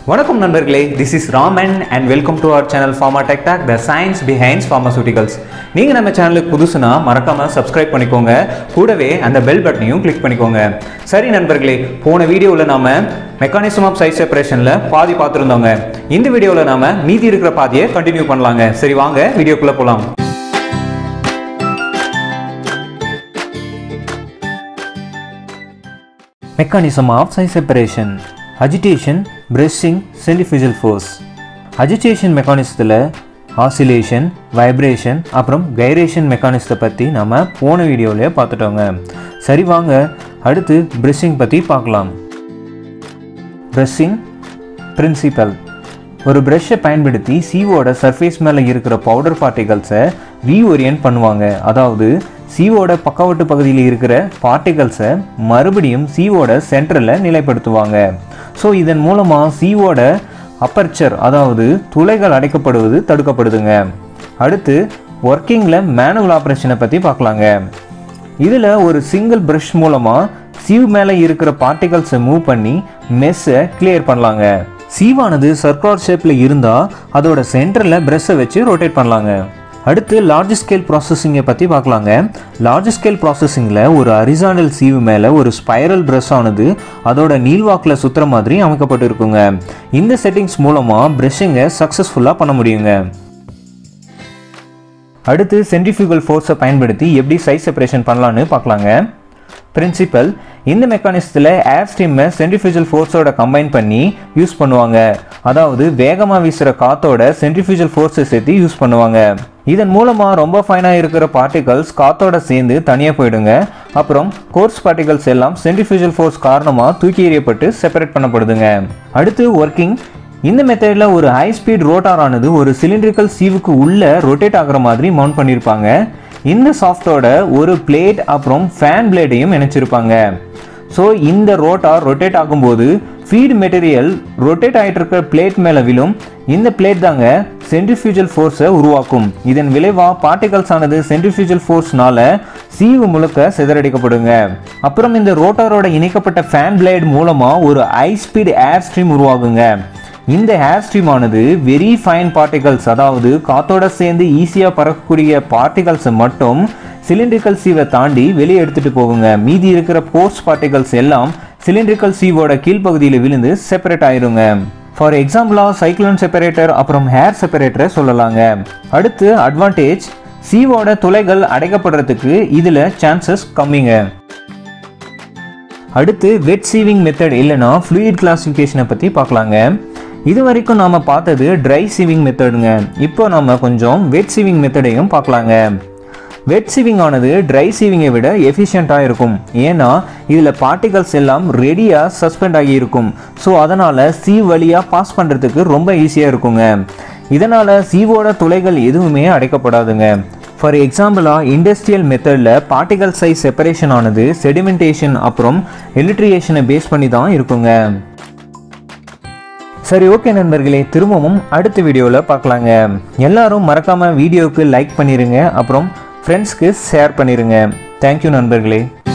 வணக்கம் நண்பர்களே this is Raman and welcome to our channel pharma tech talk the science behinds pharmaceuticals நீங்கள் நம்ம சேனலுக்கு புதுசுனா மறக்காம சப்ஸ்கிரைப் பண்ணிக்கோங்க கூடவே அந்த பெல் பட்டனையும் கிளிக் பண்ணிக்கோங்க சரி நண்பர்களே போன வீடியோவில் நாம மெக்கானிசம் ஆஃப் சைஸ் செப்பரேஷனில் பாதி பார்த்துருந்தோங்க இந்த வீடியோவில் நாம மீதி இருக்கிற பாதியை கண்டினியூ பண்ணலாங்க சரி வாங்க வீடியோக்குள்ளே போகலாம் mechanism of size separation agitation brushing centrifugal force agitation மெக்கானிசத்தில் ஆசிலேஷன் வைப்ரேஷன் அப்புறம் கைரேஷன் மெக்கானிசத்தை பற்றி நம்ம போன வீடியோவிலே பார்த்துட்டோங்க சரி வாங்க அடுத்து பிரஷிங் பற்றி பார்க்கலாம் பிரஷிங் பிரின்சிபல் ஒரு ப்ரஷ்ஷை பயன்படுத்தி சீவோட சர்ஃபேஸ் மேலே இருக்கிற பவுடர் பார்ட்டிகல்ஸை ரீஓரியன்ட் பண்ணுவாங்க அதாவது சீவோட பக்கவட்டு பகுதியில் இருக்கிற பார்ட்டிகல்ஸை மறுபடியும் சீவோட சென்டரில் நிலைப்படுத்துவாங்க ஸோ இதன் மூலமாக சீவோட அப்பர்ச்சர் அதாவது துளைகள் அடைக்கப்படுவது தடுக்கப்படுதுங்க அடுத்து ஒர்க்கிங்கில் மேனுவல் ஆப்ரேஷனை பற்றி பார்க்கலாங்க இதில் ஒரு சிங்கிள் ப்ரஷ் மூலமாக சீவ் மேலே இருக்கிற பார்ட்டிகல்ஸை மூவ் பண்ணி மெஸ்ஸை கிளியர் பண்ணலாங்க சீவானது சர்க்குலர் ஷேப்பில் இருந்தால் அதோட சென்டரில் ப்ரெஷ்ஷை வச்சு ரொட்டேட் பண்ணலாங்க அடுத்து லார்ஜ் ஸ்கேல் ப்ராசஸிங்கை பற்றி பார்க்கலாங்க லார்ஜ் ஸ்கேல் ப்ராசஸிங்கில் ஒரு அரிசாண்டல் சீவு மேலே ஒரு ஸ்பைரல் ப்ரஷ் ஆனது அதோட நீள்வாக்கில் சுற்றுற மாதிரி அமைக்கப்பட்டு இருக்குங்க இந்த செட்டிங்ஸ் மூலமாக ப்ரஷ்ஷிங்கை சக்ஸஸ்ஃபுல்லாக பண்ண முடியுங்க அடுத்து சென்ட்ரிஃபியூகல் ஃபோர்ஸை பயன்படுத்தி எப்படி சைஸ் செப்பரேஷன் பண்ணலான்னு பார்க்கலாங்க பிரின்சிபல் இந்த மெக்கானிசத்தில் ஏர் ஸ்ட்ரீமை சென்ட்ரிஃபியூஜல் ஃபோர்ஸோட கம்பைன் பண்ணி யூஸ் பண்ணுவாங்க அதாவது வேகமாக வீசுகிற காத்தோட சென்ட்ரிஃபியூஜல் ஃபோர்ஸை சேர்த்து யூஸ் பண்ணுவாங்க இதன் மூலமாக ரொம்ப ஃபைனாக இருக்கிற பார்ட்டிகல்ஸ் காத்தோட சேர்ந்து தனியாக போயிடுங்க அப்புறம் கோர்ஸ் பார்ட்டிகல்ஸ் எல்லாம் சென்ட்ரிஃபியூஜல் ஃபோர்ஸ் காரணமாக தூக்கி எறியப்பட்டு செப்பரேட் பண்ணப்படுதுங்க அடுத்து ஒர்க்கிங் இந்த மெத்தடில் ஒரு ஹை ஸ்பீட் ரோட்டார் ஆனது ஒரு சிலிண்ட்ரிக்கல் சீவுக்கு உள்ள ரொட்டேட் ஆகுற மாதிரி மவுண்ட் பண்ணியிருப்பாங்க இந்த சாஃப்டோட ஒரு பிளேட் அப்புறம் ஃபேன் பிளேடையும் இணைச்சிருப்பாங்க ஸோ இந்த ரோட்டார் ரொட்டேட் ஆகும்போது ஃபீட் மெட்டீரியல் ரொட்டேட் ஆகிட்டு இருக்கிற பிளேட் மேலே விழும் இந்த பிளேட் தாங்க சென்ட்ரிஃபியூஜல் ஃபோர்ஸை உருவாக்கும் இதன் விளைவாக பார்ட்டிகல்ஸ் ஆனது சென்ட்ரிஃபியூஜல் ஃபோர்ஸ்னால சீவு முழுக்க சிதறடிக்கப்படுங்க அப்புறம் இந்த ரோட்டாரோட இணைக்கப்பட்ட ஃபேன் பிளேட் மூலமாக ஒரு ஹை ஸ்பீட் ஏர் ஸ்ட்ரீம் உருவாகுங்க இந்த ஹேர் ஸ்ட்ரீம் ஆனது வெரி ஃபைன் பார்ட்டிகல்ஸ் அதாவது காத்தோட சேர்ந்து ஈஸியாக பறக்கக்கூடிய பார்ட்டிகல்ஸை மட்டும் சிலிண்ட்ரிக்கல் சீவை தாண்டி வெளியே எடுத்துட்டு போகுங்க மீதி இருக்கிற போர்ஸ் பார்ட்டிகல்ஸ் எல்லாம் சிலிண்ட்ரிக்கல் சீவோட கீழ்ப்பகுதியில் விழுந்து செப்பரேட் ஆயிருங்க ஃபார் எக்ஸாம்பிளாக சைக்ளோன் செப்பரேட்டர் அப்புறம் ஹேர் செப்பரேட்டரை சொல்லலாங்க அடுத்து அட்வான்டேஜ் சீவோட துளைகள் அடைக்கப்படுறதுக்கு இதில் சான்சஸ் கம்மிங்க அடுத்து வெட் சீவிங் மெத்தட் இல்லைன்னா ஃப்ளூயிட் கிளாசிஃபிகேஷனை பற்றி பார்க்கலாங்க இது வரைக்கும் நாம் பார்த்தது ட்ரை சீவிங் மெத்தடுங்க இப்போ நம்ம கொஞ்சம் வெட் சீவிங் மெத்தடையும் பார்க்கலாங்க வெட் சீவிங் ஆனது ட்ரை சீவிங்கை விட எஃபிஷியண்ட்டாக இருக்கும் ஏன்னா இதில் பார்ட்டிகல்ஸ் எல்லாம் ரெடியாக சஸ்பெண்ட் ஆகி இருக்கும் ஸோ அதனால் சீவ் வழியாக பாஸ் பண்ணுறதுக்கு ரொம்ப ஈஸியாக இருக்குங்க இதனால் சீவோட துளைகள் எதுவுமே அடைக்கப்படாதுங்க ஃபார் எக்ஸாம்பிளாக இண்டஸ்ட்ரியல் மெத்தடில் பார்ட்டிகல் சைஸ் செப்பரேஷன் ஆனது செடிமெண்டேஷன் அப்புறம் எலிட்ரியேஷனை பேஸ் பண்ணி தான் இருக்குங்க சரி ஓகே நண்பர்களே திரும்பவும் அடுத்த வீடியோவில் பார்க்கலாங்க எல்லாரும் மறக்காமல் வீடியோவுக்கு லைக் பண்ணிடுங்க அப்புறம் ஃப்ரெண்ட்ஸ்க்கு ஷேர் பண்ணிடுங்க தேங்க்யூ நண்பர்களே